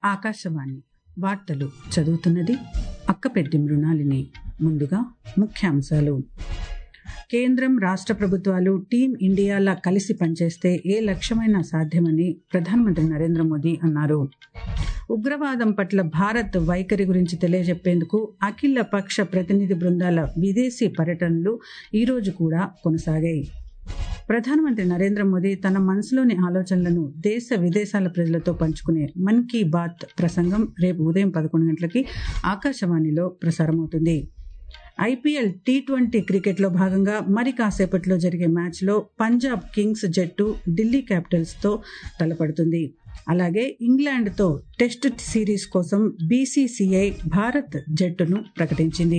ఆకాశవాణి వార్తలు చదువుతున్నది అక్కపెద్ది మృణాలిని ముందుగా ముఖ్యాంశాలు కేంద్రం రాష్ట్ర ప్రభుత్వాలు టీం ఇండియాలా కలిసి పనిచేస్తే ఏ లక్ష్యమైనా సాధ్యమని ప్రధానమంత్రి నరేంద్ర మోదీ అన్నారు ఉగ్రవాదం పట్ల భారత్ వైఖరి గురించి తెలియజెప్పేందుకు అఖిల పక్ష ప్రతినిధి బృందాల విదేశీ పర్యటనలు ఈరోజు కూడా కొనసాగాయి ప్రధానమంత్రి నరేంద్ర మోదీ తన మనసులోని ఆలోచనలను దేశ విదేశాల ప్రజలతో పంచుకునే మన్ కీ బాత్ ప్రసంగం రేపు ఉదయం పదకొండు గంటలకి ఆకాశవాణిలో ప్రసారమవుతుంది ఐపీఎల్ టీ ట్వంటీ క్రికెట్లో భాగంగా మరి కాసేపట్లో జరిగే మ్యాచ్లో పంజాబ్ కింగ్స్ జట్టు ఢిల్లీ క్యాపిటల్స్తో తలపడుతుంది అలాగే ఇంగ్లాండ్తో టెస్ట్ సిరీస్ కోసం బీసీసీఐ భారత్ జట్టును ప్రకటించింది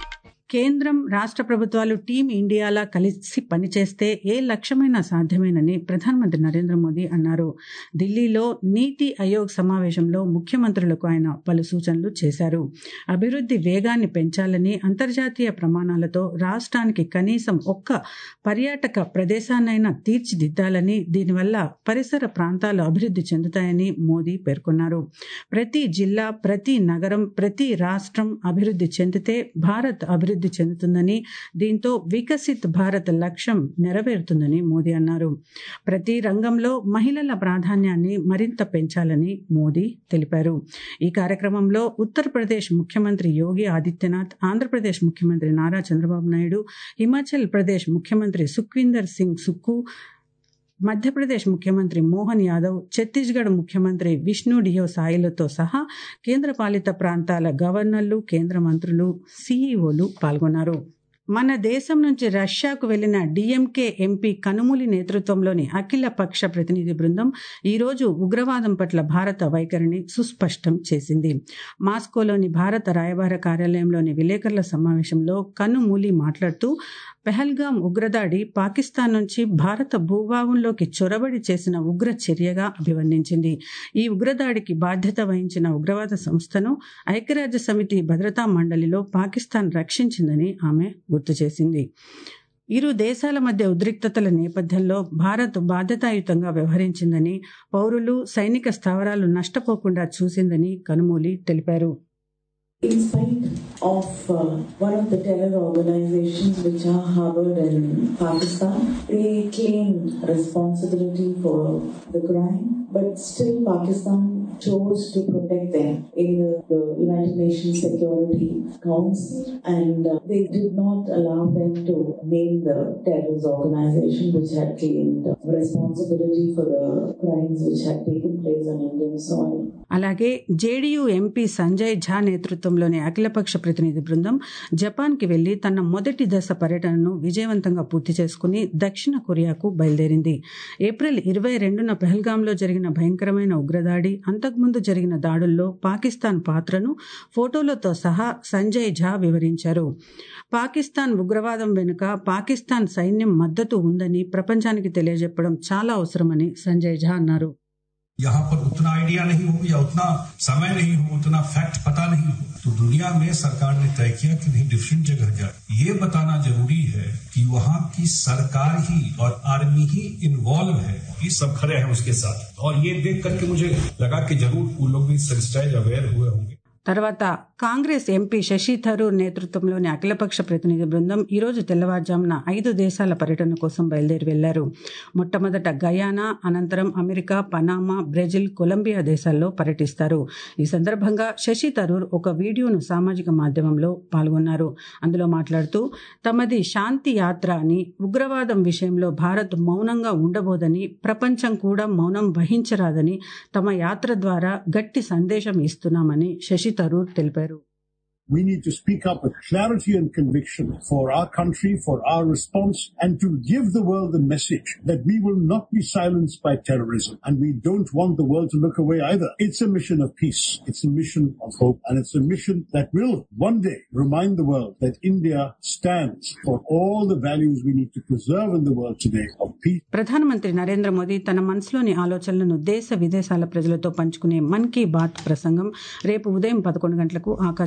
కేంద్రం రాష్ట్ర ప్రభుత్వాలు టీం ఇండియాలా కలిసి పనిచేస్తే ఏ లక్ష్యమైనా సాధ్యమేనని ప్రధానమంత్రి నరేంద్ర మోదీ అన్నారు ఢిల్లీలో నీతి ఆయోగ్ సమావేశంలో ముఖ్యమంత్రులకు ఆయన పలు సూచనలు చేశారు అభివృద్ధి వేగాన్ని పెంచాలని అంతర్జాతీయ ప్రమాణాలతో రాష్ట్రానికి కనీసం ఒక్క పర్యాటక ప్రదేశాన్నైనా తీర్చిదిద్దాలని దీనివల్ల పరిసర ప్రాంతాలు అభివృద్ధి చెందుతాయని మోదీ పేర్కొన్నారు ప్రతి జిల్లా ప్రతి నగరం ప్రతి రాష్ట్రం అభివృద్ధి చెందితే భారత్ అభివృద్ధి అభివృద్ధి చెందుతుందని దీంతో వికసిత్ భారత్ లక్ష్యం నెరవేరుతుందని మోదీ అన్నారు ప్రతి రంగంలో మహిళల ప్రాధాన్యాన్ని మరింత పెంచాలని మోదీ తెలిపారు ఈ కార్యక్రమంలో ఉత్తరప్రదేశ్ ముఖ్యమంత్రి యోగి ఆదిత్యనాథ్ ఆంధ్రప్రదేశ్ ముఖ్యమంత్రి నారా చంద్రబాబు నాయుడు హిమాచల్ ప్రదేశ్ ముఖ్యమంత్రి సుఖ్వీందర్ సింగ్ సుక్కు మధ్యప్రదేశ్ ముఖ్యమంత్రి మోహన్ యాదవ్ ఛత్తీస్గఢ్ ముఖ్యమంత్రి విష్ణు డియో సాయిలతో సహా కేంద్రపాలిత ప్రాంతాల గవర్నర్లు కేంద్ర మంత్రులు సీఈఓలు పాల్గొన్నారు మన దేశం నుంచి రష్యాకు వెళ్లిన డిఎంకే ఎంపీ కనుమూలి నేతృత్వంలోని అఖిల పక్ష ప్రతినిధి బృందం ఈరోజు ఉగ్రవాదం పట్ల భారత వైఖరిని సుస్పష్టం చేసింది మాస్కోలోని భారత రాయబార కార్యాలయంలోని విలేకరుల సమావేశంలో కనుమూలి మాట్లాడుతూ పెహల్గాం ఉగ్రదాడి పాకిస్తాన్ నుంచి భారత భూభాగంలోకి చొరబడి చేసిన ఉగ్ర చర్యగా అభివర్ణించింది ఈ ఉగ్రదాడికి బాధ్యత వహించిన ఉగ్రవాద సంస్థను ఐక్యరాజ్య సమితి భద్రతా మండలిలో పాకిస్తాన్ రక్షించిందని ఆమె గుర్తు చేసింది ఇరు దేశాల మధ్య ఉద్రిక్తతల నేపథ్యంలో భారత్ బాధ్యతాయుతంగా వ్యవహరించిందని పౌరులు సైనిక స్థావరాలు నష్టపోకుండా చూసిందని కనుమూలి తెలిపారు In spite of uh, one of the terror organizations which are harbored in Pakistan, they claim responsibility for the crime, but still Pakistan chose to protect them in the, the United Nations Security Council and uh, they did not allow them to name the terrorist organization which had claimed responsibility for the crimes which had taken place on Indian soil. అలాగే JDU MP Sanjay Jha నేతృత్వంలోని అఖిలపక్ష ప్రతినిధి బృందం జపాన్కి వెళ్లి తన మొదటి దశ పర్యటనను విజయవంతంగా పూర్తి చేసుకుని దక్షిణ కొరియాకు బయలుదేరింది ఏప్రిల్ ఇరవై రెండున పెహల్గాంలో జరిగిన భయంకరమైన ఉగ్రదాడి అంతకుముందు జరిగిన దాడుల్లో పాకిస్తాన్ పాత్రను ఫోటోలతో సహా సంజయ్ ఝా వివరించారు పాకిస్తాన్ ఉగ్రవాదం వెనుక పాకిస్తాన్ సైన్యం మద్దతు ఉందని ప్రపంచానికి తెలియజెప్పడం చాలా అవసరమని సంజయ్ ఝా అన్నారు यहाँ पर उतना आइडिया नहीं हो या उतना समय नहीं हो उतना फैक्ट पता नहीं हो तो दुनिया में सरकार ने तय किया कि नहीं डिफरेंट जगह जाए ये बताना जरूरी है कि वहाँ की सरकार ही और आर्मी ही इन्वॉल्व है ये सब खड़े हैं उसके साथ और ये देख करके मुझे लगा कि जरूर वो लोग भी सेंसिटाइज अवेयर हुए होंगे తర్వాత కాంగ్రెస్ ఎంపీ శశి థరూర్ నేతృత్వంలోని అఖిలపక్ష ప్రతినిధి బృందం ఈరోజు తెల్లవారుజామున ఐదు దేశాల పర్యటన కోసం బయలుదేరి వెళ్లారు మొట్టమొదట గయానా అనంతరం అమెరికా పనామా బ్రెజిల్ కొలంబియా దేశాల్లో పర్యటిస్తారు ఈ సందర్భంగా శశి థరూర్ ఒక వీడియోను సామాజిక మాధ్యమంలో పాల్గొన్నారు అందులో మాట్లాడుతూ తమది శాంతి యాత్ర అని ఉగ్రవాదం విషయంలో భారత్ మౌనంగా ఉండబోదని ప్రపంచం కూడా మౌనం వహించరాదని తమ యాత్ర ద్వారా గట్టి సందేశం ఇస్తున్నామని శశి తరూర్ తెలిపారు We need to speak up with clarity and conviction for our country, for our response, and to give the world the message that we will not be silenced by terrorism. And we don't want the world to look away either. It's a mission of peace. It's a mission of hope. And it's a mission that will one day remind the world that India stands for all the values we need to preserve in the world today of peace. ప్రధానమంత్రి నరేంద్ర మోదీ తన మనసులోని ఆలోచనలను దేశ విదేశాల ప్రజలతో పంచుకునే మన్ key bath ప్రసంగం రేపు ఉదయం పదకొండు గంటలకు ఆకాశవాణిలో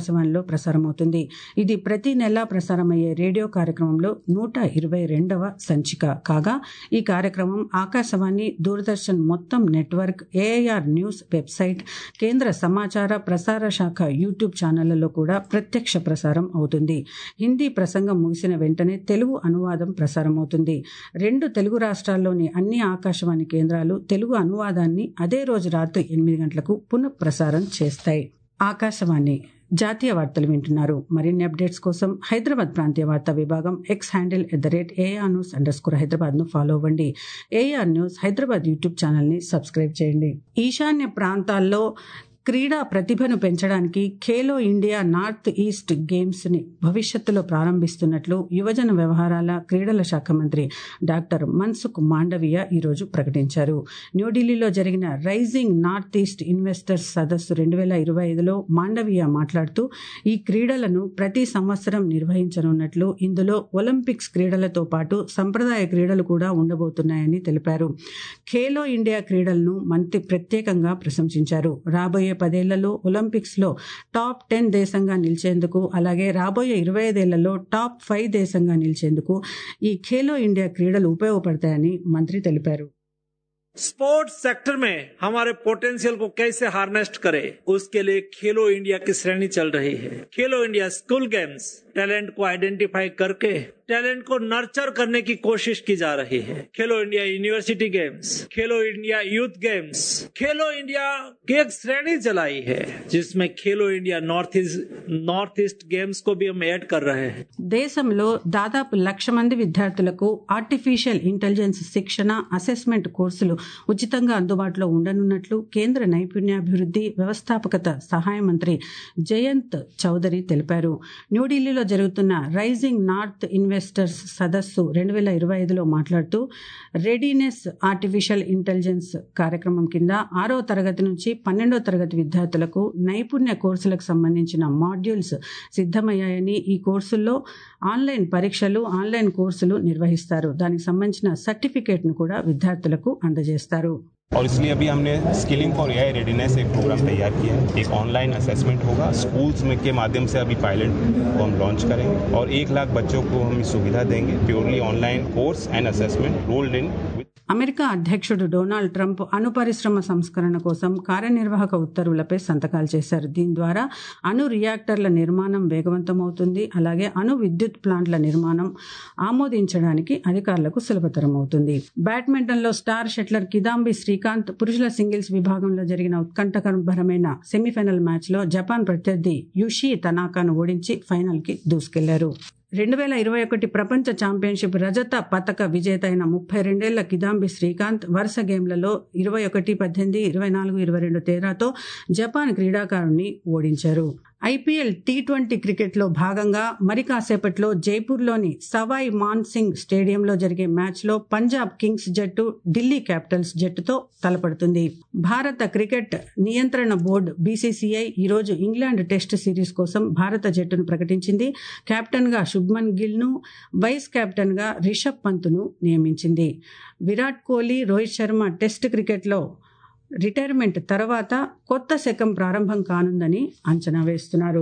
ప్రసారమవుతుంది ఇది ప్రతి నెలా ప్రసారమయ్యే రేడియో కార్యక్రమంలో నూట ఇరవై రెండవ సంచిక కాగా ఈ కార్యక్రమం ఆకాశవాణి దూరదర్శన్ మొత్తం నెట్వర్క్ ఏఐఆర్ న్యూస్ వెబ్సైట్ కేంద్ర సమాచార ప్రసార శాఖ యూట్యూబ్ ఛానళ్లలో కూడా ప్రత్యక్ష ప్రసారం అవుతుంది హిందీ ప్రసంగం ముగిసిన వెంటనే తెలుగు అనువాదం ప్రసారమవుతుంది రెండు తెలుగు రాష్ట్రాల్లోని అన్ని ఆకాశవాణి కేంద్రాలు తెలుగు అనువాదాన్ని అదే రోజు రాత్రి ఎనిమిది గంటలకు పునఃప్రసారం చేస్తాయి ఆకాశవాణి జాతీయ వార్తలు వింటున్నారు మరిన్ని అప్డేట్స్ కోసం హైదరాబాద్ ప్రాంతీయ వార్తా విభాగం X handle at the rate AR news under score Hyderabad ను ఫాలో అవ్వండి AR news Hyderabad YouTube channel ని సబ్స్క్రైబ్ చేయండి ఈశాన్య ప్రాంతాల్లో క్రీడా ప్రతిభను పెంచడానికి Khelo India north east games ని భవిష్యత్తులో ప్రారంభిస్తున్నట్లు యువజన వ్యవహారాల క్రీడల శాఖ మంత్రి డాక్టర్ మన్సుఖ్ మాండవీయ ఈరోజు ప్రకటించారు న్యూఢిల్లీలో జరిగిన రైజింగ్ నార్త్ ఈస్ట్ ఇన్వెస్టర్స్ సదస్సు రెండు వేల ఇరవై ఐదులో మాండవీయ మాట్లాడుతూ ఈ క్రీడలను ప్రతి సంవత్సరం నిర్వహించనున్నట్లు ఇందులో ఒలింపిక్స్ క్రీడలతో పాటు సంప్రదాయ క్రీడలు కూడా ఉండబోతున్నాయని తెలిపారు ఖేలో ఇండియా క్రీడలను మంత్రి ప్రత్యేకంగా ప్రశంసించారు రాబోయే పదేళ్లలో ఒలింపిక్స్ లో టాప్ టెన్ దేశంగా నిలిచేందుకు అలాగే రాబోయే ఇరవై ఐదేళ్లలో టాప్ ఫైవ్ దేశంగా నిలిచేందుకు ఈ ఖేలో ఇండియా క్రీడలు ఉపయోగపడతాయని మంత్రి తెలిపారు स्पोर्ट्स सेक्टर में हमारे पोटेंशियल को कैसे हार्नेस्ट करें उसके लिए खेलो इंडिया की श्रेणी चल रही है Khelo India school games talent को आइडेंटिफाई करके टैलेंट को नर्चर करने की कोशिश की जा रही है Khelo India university games Khelo India youth games Khelo India की एक श्रेणी चलाई है जिसमें Khelo India north east north east games को भी हम ऐड कर रहे हैं దేశంలో దాదాపు లక్ష మంది విద్యార్థులకు ఆర్టిఫిషియల్ ఇంటెలిజెన్స్ శిక్షణ అసెస్మెంట్ కోర్సులు ఉచితంగా అందుబాటులో ఉండనున్నట్లు కేంద్ర నైపుణ్యాభివృద్ధి వ్యవస్థాపకత సహాయ మంత్రి జయంత్ చౌదరి తెలిపారు న్యూఢిల్లీలో జరుగుతున్న రైజింగ్ నార్త్ ఇన్వెస్టర్స్ సదస్సు రెండు వేల ఇరవై ఐదులో మాట్లాడుతూ రెడీనెస్ ఆర్టిఫిషియల్ ఇంటెలిజెన్స్ కార్యక్రమం కింద ఆరో తరగతి నుంచి పన్నెండో తరగతి విద్యార్థులకు నైపుణ్య కోర్సులకు సంబంధించిన మాడ్యూల్స్ సిద్ధమయ్యాయని ఈ కోర్సుల్లో ఆన్లైన్ పరీక్షలు ఆన్లైన్ కోర్సులు నిర్వహిస్తారు దానికి సంబంధించిన సర్టిఫికేట్ను కూడా విద్యార్థులకు అందజేస్తారు और इसलिए अभी हमने स्किलिंग फॉर एआई रेडीनेस एक प्रोग्राम तैयार किया है एक ऑनलाइन असेसमेंट होगा स्कूल्स में के माध्यम से अभी पायलट को हम लॉन्च करेंगे और एक लाख बच्चों को हम सुविधा देंगे purely online course and assessment rolled in with America అధ్యక్షుడు డొనాల్డ్ ట్రంప్ అణు పరిశ్రమ సంస్కరణ కోసం కార్యనిర్వాహక ఉత్తర్వులపై సంతకాలు చేశారు దీని ద్వారా అణు రియాక్టర్ల నిర్మాణం వేగవంతమవుతుంది అలాగే అణు విద్యుత్ ప్లాంట్ల నిర్మాణం ఆమోదించడానికి అధికారులకు సులభతరం అవుతుంది బ్యాడ్మింటన్ లో స్టార్ షట్లర్ కిదాంబి శ్రీకాంత్ పురుషుల సింగిల్స్ విభాగంలో జరిగిన ఉత్కంఠకరమైన సెమీఫైనల్ మ్యాచ్ లో జపాన్ ప్రత్యర్థి యుషి తనాకాను ఓడించి ఫైనల్ కి దూసుకెళ్లారు రెండు వేల ఇరవై ఒకటి ప్రపంచ ఛాంపియన్షిప్ రజత పతక విజేత అయిన ముప్పై రెండేళ్ల కిదాంబి శ్రీకాంత్ వరుస గేమ్లలో ఇరవై ఒకటి పద్దెనిమిది ఇరవై నాలుగు ఇరవై రెండు తేడాతో జపాన్ క్రీడాకారుణ్ణి ఓడించారు ఐపీఎల్ టీ ట్వంటీ క్రికెట్లో భాగంగా మరి కాసేపట్లో జైపూర్లోని సవాయ్ మాన్ సింగ్ స్టేడియంలో జరిగే మ్యాచ్లో పంజాబ్ కింగ్స్ జట్టు ఢిల్లీ క్యాపిటల్స్ జట్టుతో తలపడుతుంది భారత క్రికెట్ నియంత్రణ బోర్డు బీసీసీఐ ఈరోజు ఇంగ్లాండ్ టెస్ట్ సిరీస్ కోసం భారత జట్టును ప్రకటించింది కెప్టెన్గా శుభ్మన్ గిల్ను వైస్ కెప్టెన్గా రిషబ్ పంత్ను నియమించింది విరాట్ కోహ్లీ రోహిత్ శర్మ టెస్ట్ క్రికెట్లో రిటైర్మెంట్ తర్వాత కొత్త శకం ప్రారంభం కానుందని అంచనా వేస్తున్నారు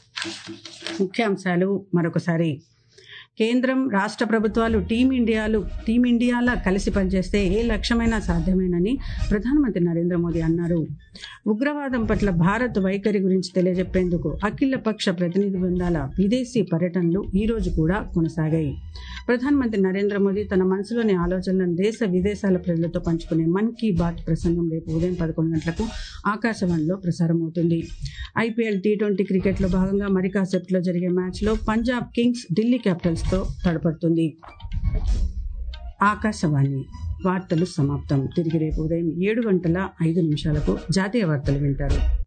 ముఖ్యాంశాలు మరొకసారి కేంద్రం రాష్ట్ర ప్రభుత్వాలు టీమిండియాలు టీమిండియాలా కలిసి పనిచేస్తే ఏ లక్ష్యమైనా సాధ్యమేనని ప్రధానమంత్రి నరేంద్ర మోదీ అన్నారు ఉగ్రవాదం పట్ల భారత్ వైఖరి గురించి తెలియజెప్పేందుకు అఖిల పక్ష ప్రతినిధి బృందాల విదేశీ పర్యటనలు ఈ రోజు కూడా కొనసాగాయి ప్రధానమంత్రి నరేంద్ర మోదీ తన మనసులోని ఆలోచనలను దేశ విదేశాల ప్రజలతో పంచుకునే మన్ కీ బాత్ ప్రసంగం రేపు ఉదయం పదకొండు గంటలకు ఆకాశవాణిలో ప్రసారం అవుతుంది ఐపీఎల్ టీ ట్వంటీ క్రికెట్లో భాగంగా మరి కాసేపట్లో జరిగే మ్యాచ్లో పంజాబ్ కింగ్స్ ఢిల్లీ క్యాపిటల్స్తో తడపడుతుంది ఆకాశవాణి వార్తలు సమాప్తం తిరిగి రేపు ఉదయం ఏడు గంటల ఐదు నిమిషాలకు జాతీయ వార్తలు వింటారు